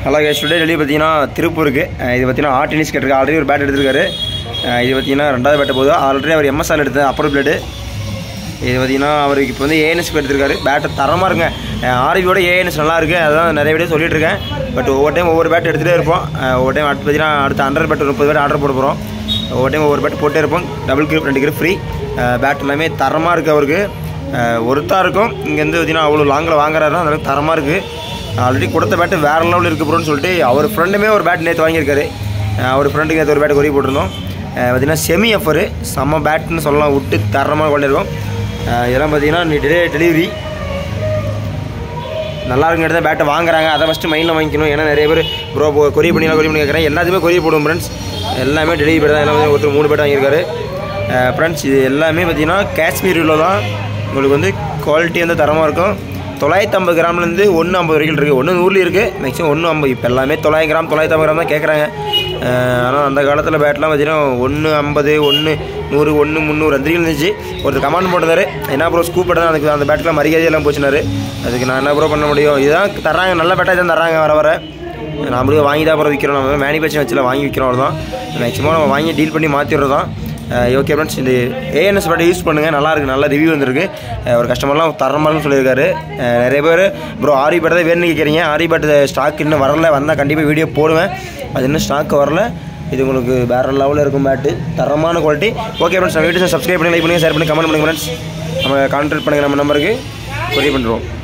hello case today Delhi பார்த்தீங்கன்னா திருப்பூருக்கு அஹ் இது பார்த்தீங்கன்னா ஆர்ட் டென்னிஸ் கேட்டிருக்காரு ஆல்ரெடி ஒரு பேட் எடுத்திருக்காரு அஹ் இது பார்த்தீங்கன்னா ரெண்டாவது பேட்டை போகுது ஆல்ரெடி அவர் எம்எஸ்ஆர் எடுத்த அப்பர் பிளேடு இது பார்த்தீங்கன்னா அவருக்கு இப்போ வந்து ஏஎன்எஸ் எடுத்திருக்காரு பேட்டை தரமாக இருக்குங்க ஆர்பியோட ஏஎன்எஸ் நல்லா இருக்குது அதான் நிறைய வீடியோ சொல்லிட்டு இருக்கேன் பட் ஒவ்வொரு டைம் ஒவ்வொரு பேட் எடுத்துகிட்டே இருப்போம் அஹ் ஒவ்வொரு டைம் அடுத்து பார்த்தீங்கன்னா அடுத்த ஹண்ட்ரட் பேட் முப்பது பேட் ஆர்டர் போட போகிறோம் ஒவ்வொரு டைம் ஒவ்வொரு பேட் போட்டே இருப்போம் டபுள் கிரிப் ரெண்டு கிரிப் ஃப்ரீ பேட் எல்லாமே தரமாக இருக்குது அவருக்கு அஹ் ஒருத்தா இருக்கும் இங்கேருந்து பார்த்தீங்கன்னா அவ்வளோ லாங்கில் வாங்குறாருன்னா அந்த அளவுக்கு தரமாக இருக்குது ஆல்ரெடி கொடுத்த பேட்டு வேறு லெவலில் இருக்கு ப்ரோன்னு சொல்லிட்டு அவர் ஃப்ரெண்டுமே ஒரு பேட் நேற்று வாங்கியிருக்காரு அஹ் அவர் ஃப்ரெண்டுக்கு நேற்று ஒரு பேட் கொறி போட்டிருந்தோம் அஹ் பார்த்தீங்கன்னா செமி எஃபரு செம்ம பேட்னு சொல்லலாம் விட்டு தரமாக கொண்டிருக்கோம் அஹ் இதெல்லாம் பார்த்தீங்கன்னா நீ டெலி டெலிவரி நல்லா இருக்குங்கிறது தான் பேட்டை வாங்குறாங்க அதை ஃபஸ்ட்டு மைண்டில் வாங்கிக்கணும் ஏன்னா நிறைய பேர் ப்ரோ கொரி பண்ணிலாம் கொரி பண்ணி கேட்குறேன் எல்லாத்தையுமே கொரிய போடுவோம் ஃப்ரெண்ட்ஸ் எல்லாமே டெலிவரி பேட் தான் எல்லாமே ஒருத்தர் மூணு பேட் வாங்கியிருக்காரு ஃப்ரெண்ட்ஸ் இது எல்லாமே பார்த்தீங்கன்னா காஷ்மீரில் தான் உங்களுக்கு வந்து குவாலிட்டி வந்து தரமாக இருக்கும் தொள்ளாயிரத்தி ஐம்பது கிராம்லேருந்து ஒன்று ஐம்பது வரைக்கும் இருக்குது ஒன்று நூறுலேயும் இருக்குது மேக்ஸிமம் ஒன்று ஐம்பது இப்போ எல்லாமே தொள்ளாயிரம் கிராம் தொள்ளாயிரத்தி ஐம்பது கிராம் தான் கேட்குறாங்க ஆனால் அந்த காலத்தில் பேட்லாம் பார்த்தீங்கன்னா ஒன்று ஐம்பது ஒன்று நூறு ஒன்று முந்நூறு அந்த இருந்துச்சு ஒருத்தர் கமாண்ட் போட்டிருந்தாரு என்ன ப்ரோ ஸ்கூப் தான் அதுக்கு அந்த பேட்டில் மரியாதையெல்லாம் போச்சுனாரு அதுக்கு நான் என்ன ப்ரோ பண்ண முடியும் இதுதான் தர்றாங்க நல்ல பேட்டாக தான் தர்றாங்க வர வர நம்மளுக்கு வாங்கி தான் அப்புறம் விற்கிறோம் நம்ம மேனுஃபேக்சரிங் வச்சுல வாங்கி விற்கிறோம் அவ்வளோதான் மேக்ஸிமம் நம்ம வாங்கி டீல் பண்ணி மாற்றிடுறது தான் ஓகே ஃப்ரெண்ட்ஸ் இந்த ஏஎன்எஸ் பேட்டை யூஸ் பண்ணுங்கள் நல்லா இருக்கு நல்ல ரிவ்யூ வந்திருக்கு அஹ் ஒரு கஸ்டமர்லாம் தரமானு சொல்லியிருக்காரு அஹ் நிறைய பேர் ப்ரோ ஆரி பேட்டை தான் வேணும்னு கேட்குறீங்க ஆரி பேட்டை ஸ்டாக் இன்னும் வரல வந்தால் கண்டிப்பாக வீடியோ போடுவேன் அது இன்னும் ஸ்டாக் வரல இது உங்களுக்கு வேறு லெவலில் இருக்கும் பேட்டு தரமான குவாலிட்டி ஓகே ஃப்ரெண்ட்ஸ் நம்ம வீடியோ சப்ஸ்கிரைப் பண்ணி லைக் பண்ணுங்கள் ஷேர் பண்ணி கமெண்ட் பண்ணுங்கள் ஃப்ரெண்ட்ஸ் நம்ம கான்டாக்ட் பண்ணுங்கள் நம்ம நம்பருக்கு கொரிய பண்ணுறோம்